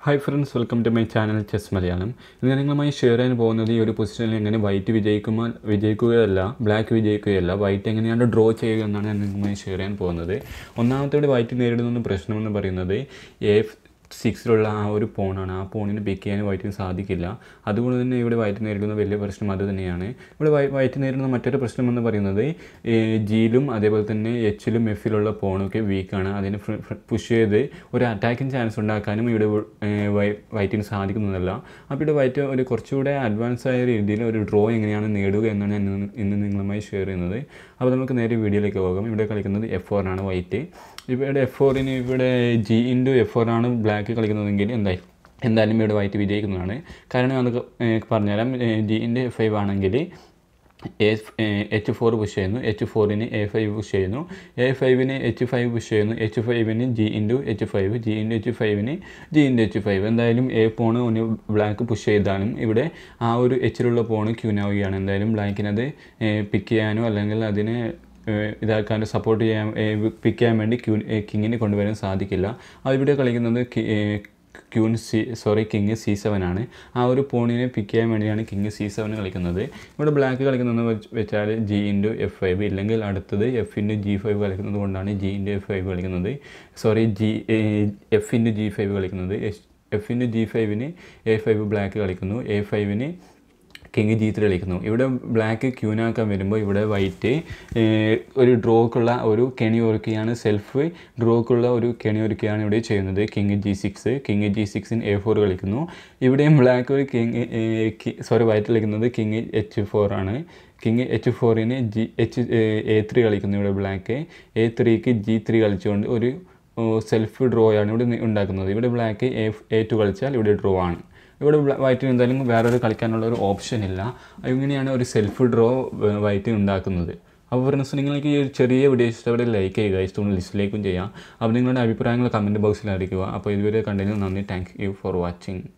hi friends welcome to my channel chess Malayalam ഇന്ന് ഞാൻ നിങ്ങളുമായി ഷെയർ ചെയ്യാൻ പോകുന്നത് ഈ ഒരു പൊസിഷനിൽ എങ്ങനെ വൈറ്റ് വിജയിക്കുമ്പോൾ വിജയിക്കുകയല്ല ബ്ലാക്ക് വിജയിക്കുകയല്ല വൈറ്റ് എങ്ങനെയാണ് ഡ്രോ ചെയ്യുക എന്നാണ് ഞാൻ നിങ്ങളുമായി ഷെയർ ചെയ്യാൻ പോകുന്നത് ഒന്നാമത്തോടെ വൈറ്റ് നേരിടുന്ന പ്രശ്നമെന്ന് പറയുന്നത് എ സിക്സിലുള്ള ആ ഒരു പോണാണ് ആ പോണിന് പിക്ക് ചെയ്യാൻ വൈറ്റിന് സാധിക്കില്ല അതുകൊണ്ട് തന്നെ ഇവിടെ വൈറ്റ് നേരിടുന്ന വലിയ പ്രശ്നം അത് തന്നെയാണ് ഇവിടെ വൈ വൈറ്റ് നേരിടുന്ന മറ്റൊരു പ്രശ്നം എന്ന് പറയുന്നത് ജിയിലും അതേപോലെ തന്നെ എച്ചിലും എഫിലുള്ള പോണൊക്കെ വീക്കാണ് അതിന് പുഷ് ചെയ്ത് ഒരു അറ്റാക്കിംഗ് ചാൻസ് ഉണ്ടാക്കാനും ഇവിടെ ഏഹ്, വൈ- വൈറ്റിന് സാധിക്കുന്നതല്ല അപ്പോൾ ഇവിടെ വൈറ്റ് ഒരു കുറച്ചുകൂടെ അഡ്വാൻസ് ആയ രീതിയിൽ ഒരു ഡ്രോ എങ്ങനെയാണ് നേടുക എന്നാണ് ഞാൻ ഇന്ന് ഇന്ന് നിങ്ങളുമായി ഷെയർ ചെയ്യുന്നത് അപ്പോൾ നമുക്ക് നേരെ വീഡിയോയിലേക്ക് പോകാം ഇവിടെ കളിക്കുന്നത് എഫ് ഫോർ ആണ് വൈറ്റ് ഇവിടെ എഫ് ഫോറിന് ഇവിടെ ജി ഇൻറ്റു എഫ് ഫോർ ആണ് ബ്ലാക്ക് കളിക്കുന്നതെങ്കിൽ എന്തായി എന്തായാലും ഇവിടെ വൈറ്റ് വിജയിക്കുന്നതാണ് കാരണം അത് പറഞ്ഞുതരാം ജി ഇൻറ്റു എഫ് ഫൈവ് ആണെങ്കിൽ എ എച്ച് ഫോർ പുഷ് ചെയ്യുന്നു എച്ച് ഫോറിന് എ ഫൈവ് പുഷ് ചെയ്യുന്നു എ ഫൈവിന് എച്ച് ഫൈവ് പുഷ് ചെയ്യുന്നു എച്ച് ഫൈവിന് G into H five G into H ഫൈവിന് ജി ഇൻറ്റു എച്ച് ഫൈവ് എന്തായാലും എ പോണ് ഒന്ന് ബ്ലാക്ക് പുഷ് ചെയ്താലും ഇവിടെ ആ ഒരു എച്ചിലുള്ള പോണ് ക്യൂനാവുകയാണ് എന്തായാലും ബ്ലാക്കിനത് പിക്ക് ചെയ്യാനോ അല്ലെങ്കിൽ അതിനെ ഏഹ് ഇതാക്കാൻ സപ്പോർട്ട് ചെയ്യാൻ പിക്ക് ചെയ്യാൻ വേണ്ടി ക്യൂ കിങ്ങിനെ കൊണ്ടുവരാൻ സാധിക്കില്ല അതിവിടെ കളിക്കുന്നത് കി- ഏഹ് queen C sorry king C seven ആണ് ആ ഒരു പോണിനെ പിക്ക് ചെയ്യാൻ വേണ്ടിയാണ് കിങ് സി സെവൻ കളിക്കുന്നത് ഇവിടെ ബ്ലാക്ക് കളിക്കുന്നതെന്ന് വെച്ച് വെച്ചാൽ ജി ഇൻറ്റു എഫ് ഫൈവ് ഇല്ലെങ്കിൽ അടുത്തത് എഫ് ഇൻറ്റു ജി ഫൈവ് കളിക്കുന്നത് കൊണ്ടാണ് ജി ഇൻറ്റു എഫ് ഫൈവ് കളിക്കുന്നത് sorry G F into G five കളിക്കുന്നത് എഫ് ഇൻറ്റു ജി ഫൈവിന് എ ഫൈവ് ബ്ലാക്ക് കളിക്കുന്നു എ ഫൈവിന് കിങ് ജി ത്രീ കളിക്കുന്നു ഇവിടെ ബ്ലാക്ക് ക്യൂനാക്കാൻ വരുമ്പോൾ ഇവിടെ വൈറ്റ് ഒരു ഡ്രോക്കുള്ള ഒരു കെണി ഒരുക്കുകയാണ് സെൽഫ് ഡ്രോക്കുള്ള ഒരു കെണി ഒരുക്കുകയാണ് ഇവിടെ ചെയ്യുന്നത് king G six king G സിക്സിന് എ ഫോർ കളിക്കുന്നു ഇവിടെയും ബ്ലാക്ക് ഒരു കിങ് സോറി വൈറ്റ് കളിക്കുന്നത് കിങ് എച്ച് ഫോർ ആണ് കിങ് എച്ച് ഫോറിന് ജി എച്ച് എ ത്രീ കളിക്കുന്നു ഇവിടെ ബ്ലാക്ക് എ ത്രീക്ക് ജി ത്രീ കളിച്ചുകൊണ്ട് ഒരു സെൽഫ് ഡ്രോ ആണ് ഇവിടെ ഉണ്ടാക്കുന്നത് ഇവിടെ ബ്ലാക്ക് എ എ ടു കളിച്ചാൽ ഇവിടെ ഡ്രോ ആണ് ഇവിടെ വൈറ്റിന് എന്തായാലും വേറൊരു കളിക്കാനുള്ള ഒരു ഓപ്ഷൻ ഇല്ല ഇങ്ങനെയാണ് ഒരു സെൽഫ് ഡ്രോ വൈറ്റ് ഉണ്ടാക്കുന്നത് അപ്പോൾ ഫ്രണ്ട്സ് നിങ്ങൾക്ക് ഈ ഒരു ചെറിയ വീഡിയോ ഇഷ്ടപ്പെട്ട ലൈക്ക് ചെയ്യുക ഇഷ്ടമുള്ള ലിസ്റ്റിലേക്കും ചെയ്യാം അപ്പോൾ നിങ്ങളുടെ അഭിപ്രായങ്ങൾ കമൻറ്റ് ബോക്സിൽ അറിയിക്കുക അപ്പോൾ ഇതുവരെ കണ്ടതിന് നന്ദി താങ്ക് യു ഫോർ വാച്ചിങ്